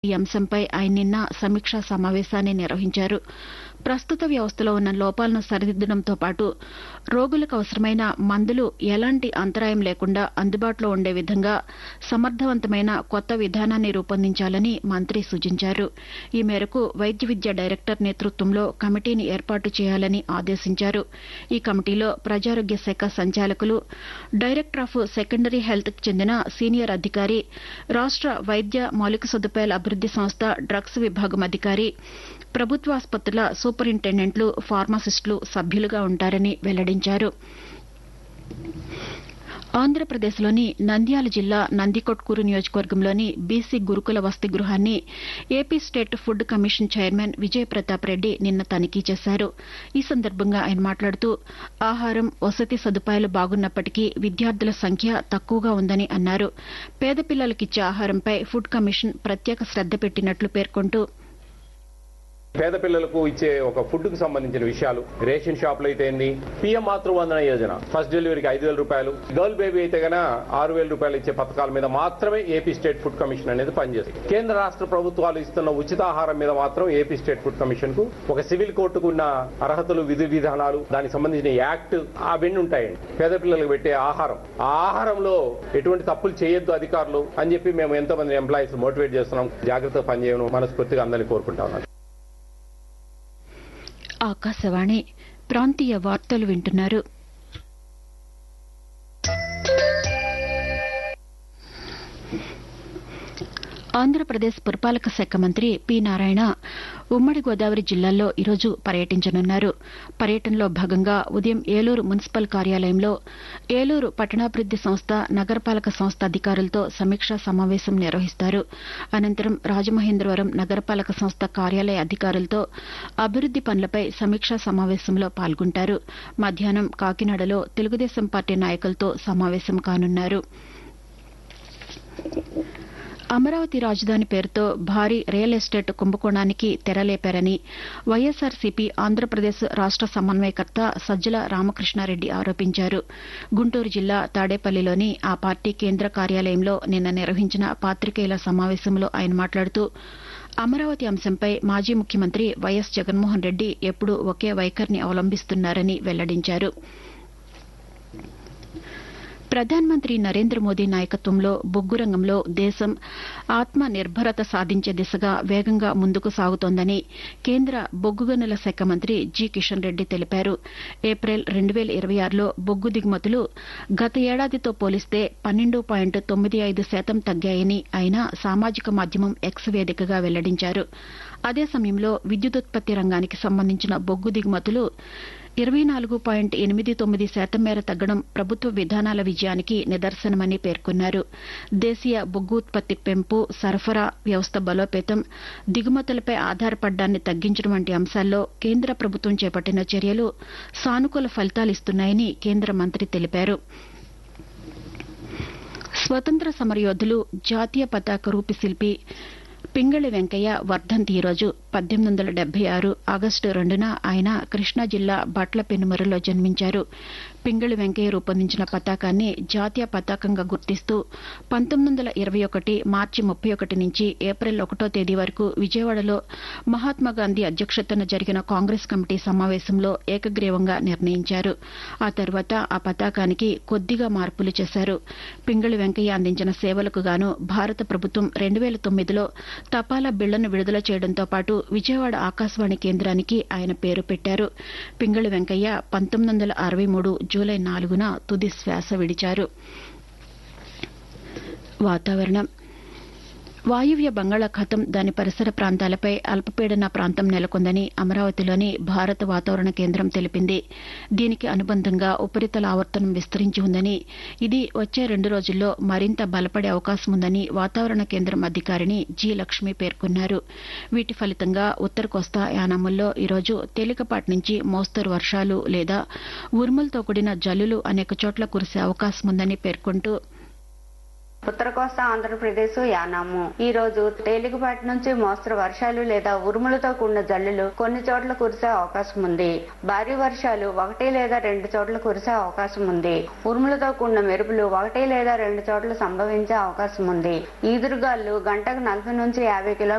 ఈ అంశంపై ఆయన నిన్న సమీక్షా సమావేశాన్ని నిర్వహించారు ప్రస్తుత వ్యవస్థలో ఉన్న లోపాలను సరిదిద్దడంతో పాటు రోగులకు అవసరమైన మందులు ఎలాంటి అంతరాయం లేకుండా అందుబాటులో ఉండే విధంగా సమర్థవంతమైన కొత్త విధానాన్ని రూపొందించాలని మంత్రి సూచించారు ఈ మేరకు వైద్య విద్య డైరెక్టర్ నేతృత్వంలో కమిటీని ఏర్పాటు చేయాలని ఆదేశించారు ఈ కమిటీలో ప్రజారోగ్య శాఖ సంచాలకులు డైరెక్టర్ ఆఫ్ సెకండరీ హెల్త్ కు చెందిన సీనియర్ అధికారి రాష్ట వైద్య మౌలిక సదుపాయాల అభివృద్ది సంస్థ డ్రగ్స్ విభాగం అధికారి ప్రభుత్వాసుపత్రుల సూపరింటెండెంట్లు ఫార్మాసిస్టులు సభ్యులుగా ఉంటారని వెల్లడించారు ఆంధ్రప్రదేశ్లోని నంద్యాల జిల్లా నందికొట్కూరు నియోజకవర్గంలోని బీసీ గురుకుల వసతి గృహాన్ని AP state food commission chairman Vijay Pratap Reddy నిన్న తనిఖీ చేశారు ఈ సందర్భంగా ఆయన మాట్లాడుతూ ఆహారం వసతి సదుపాయాలు బాగున్నప్పటికీ విద్యార్థుల సంఖ్య తక్కువగా ఉందని అన్నారు పేద పిల్లలకిచ్చే ఆహారంపై ఫుడ్ కమిషన్ ప్రత్యేక శ్రద్ద పెట్టినట్లు పేర్కొంటూ పేద పిల్లలకు ఇచ్చే ఒక ఫుడ్ కు సంబంధించిన విషయాలు రేషన్ షాపులు అయితే ఏంది పిఎం మాతృవందన యోజన ఫస్ట్ డెలివరీకి ఐదు వేల రూపాయలు గర్ల్ బేబీ అయితే గన ఆరు వేల రూపాయలు ఇచ్చే పథకాల మీద మాత్రమే ఏపీ స్టేట్ ఫుడ్ కమిషన్ అనేది పనిచేస్తుంది కేంద్ర రాష్ట్ర ప్రభుత్వాలు ఇస్తున్న ఉచితాహారం మీద మాత్రం ఏపీ స్టేట్ ఫుడ్ కమిషన్ కు ఒక సివిల్ కోర్టుకు ఉన్న అర్హతలు విధి విధానాలు దానికి సంబంధించిన యాక్ట్ అవన్నీ ఉంటాయండి పేద పిల్లలకు పెట్టే ఆహారం ఆ ఆహారంలో ఎటువంటి తప్పులు చేయొద్దు అధికారులు అని చెప్పి మేము ఎంతో మంది ఎంప్లాయీస్ మోటివేట్ చేస్తున్నాం జాగ్రత్తగా పనిచేయడం మనస్ఫూర్తిగా అందరినీ కోరుకుంటా ఉన్నాం ఆకాశవాణి ప్రాంతీయ వార్తలు వింటున్నారు ఆంధ్రప్రదేశ్ పురపాలక శాఖ మంత్రి పి నారాయణ ఉమ్మడి గోదావరి జిల్లాల్లో ఈరోజు పర్యటించనున్నారు పర్యటనలో భాగంగా ఉదయం ఏలూరు మున్సిపల్ కార్యాలయంలో ఏలూరు పట్టణాభివృద్ది సంస్థ నగరపాలక సంస్థ అధికారులతో సమీక్షా సమావేశం నిర్వహిస్తారు అనంతరం రాజమహేంద్రవరం నగరపాలక సంస్థ కార్యాలయ అధికారులతో అభివృద్ది పనులపై సమీక్షా సమావేశంలో పాల్గొంటారు మధ్యాహ్నం కాకినాడలో తెలుగుదేశం పార్టీ నాయకులతో సమావేశం కానున్నారు అమరావతి రాజధాని పేరుతో భారీ రియల్ ఎస్టేట్ కుంభకోణానికి తెరలేపారని వైఎస్సార్సీపీ ఆంధ్రప్రదేశ్ రాష్ట సమన్వయకర్త సజ్జల రామకృష్ణారెడ్డి ఆరోపించారు గుంటూరు జిల్లా తాడేపల్లిలోని ఆ పార్టీ కేంద్ర కార్యాలయంలో నిన్న నిర్వహించిన పాతికేయుల సమావేశంలో ఆయన మాట్లాడుతూ అమరావతి అంశంపై మాజీ ముఖ్యమంత్రి వైఎస్ జగన్మోహన్ రెడ్డి ఎప్పుడూ ఒకే వైఖరిని అవలంబిస్తున్నారని వెల్లడించారు ప్రధానమంత్రి నరేంద్ర మోదీ నాయకత్వంలో బొగ్గు రంగంలో దేశం ఆత్మ నిర్భరత సాధించే దిశగా వేగంగా ముందుకు సాగుతోందని కేంద్ర బొగ్గు గనుల శాఖ మంత్రి జి కిషన్ రెడ్డి తెలిపారు ఏప్రిల్ రెండు వేల ఇరవై ఆరులో బొగ్గు దిగుమతులు గత ఏడాదితో పోలిస్తే పన్నెండు పాయింట్ తొమ్మిది ఐదు శాతం తగ్గాయని ఆయన సామాజిక మాధ్యమం ఎక్స్ వేదికగా వెల్లడించారు అదే సమయంలో విద్యుదుత్పత్తి రంగానికి సంబంధించిన బొగ్గు దిగుమతులు ఇరవై నాలుగు పాయింట్ ఎనిమిది తొమ్మిది శాతం మేర తగ్గడం ప్రభుత్వ విధానాల విజయానికి నిదర్శనమని పేర్కొన్నారు దేశీయ బొగ్గు ఉత్పత్తి పెంపు సరఫరా వ్యవస్థ బలోపేతం దిగుమతులపై ఆధారపడ్డాన్ని తగ్గించడం వంటి అంశాల్లో కేంద్ర ప్రభుత్వం చేపట్టిన చర్యలు సానుకూల ఫలితాలిస్తున్నాయని కేంద్ర మంత్రి తెలిపారు స్వతంత్ర సమరయోధులు జాతీయ పతాక రూపశిల్పి పింగళి వెంకయ్య వర్ధంతి ఈరోజు పద్దెనిమిది వందల డెబ్బై ఆరు ఆగస్టు రెండున ఆయన కృష్ణా జిల్లా బట్ల పెనుమరులో జన్మించారు పింగళి వెంకయ్య రూపొందించిన పతాకాన్ని జాతీయ పతాకంగా గుర్తిస్తూ పంతొమ్మిది వందల ఇరవై ఒకటి మార్చి ముప్పై ఒకటి నుంచి ఏప్రిల్ ఒకటో తేదీ వరకు విజయవాడలో మహాత్మాగాంధీ అధ్యక్షతన జరిగిన కాంగ్రెస్ కమిటీ సమావేశంలో ఏకగ్రీవంగా నిర్ణయించారు ఆ తర్వాత ఆ పతాకానికి కొద్దిగా మార్పులు చేశారు పింగళి వెంకయ్య అందించిన సేవలకు గాను భారత ప్రభుత్వం రెండు వేల తొమ్మిదిలో తపాలా బిళ్లను విడుదల చేయడంతో పాటు విజయవాడ ఆకాశవాణి కేంద్రానికి ఆయన పేరు పెట్టారు పింగళి వెంకయ్య పంతొమ్మిది వందల అరవై మూడు జూలై నాలుగున తుది శ్వాస విడిచారు వాతావరణం వాయువ్య బంగాళాఖాతం దాని పరిసర ప్రాంతాలపై అల్పపీడన ప్రాంతం నెలకొందని అమరావతిలోని భారత వాతావరణ కేంద్రం తెలిపింది దీనికి అనుబంధంగా ఉపరితల ఆవర్తనం విస్తరించి ఉందని ఇది వచ్చే రెండు రోజుల్లో మరింత బలపడే అవకాశం ఉందని వాతావరణ కేంద్రం అధికారిని జి లక్ష్మి పేర్కొన్నారు వీటి ఫలితంగా ఉత్తర కోస్తా యానాముల్లో ఈరోజు తేలికపాటి నుంచి మోస్తరు వర్షాలు లేదా ఉరుములతో కూడిన జల్లులు అనేక చోట్ల కురిసే అవకాశం ఉందని పేర్కొంటూ ఉత్తర కోస్తా ఆంధ్రప్రదేశ్ యానాము ఈ రోజు తేలికపాటి నుంచి మోస్తరు వర్షాలు లేదా ఉరుములతో కూడిన జల్లులు కొన్ని చోట్ల కురిసే అవకాశం ఉంది భారీ వర్షాలు ఒకటి లేదా రెండు చోట్ల కురిసే అవకాశం ఉంది ఉరుములతో కూడిన మెరుపులు ఒకటి లేదా రెండు చోట్ల సంభవించే అవకాశం ఉంది ఈదురుగాలు గంటకు నలభై నుంచి యాభై కిలోమీటర్ల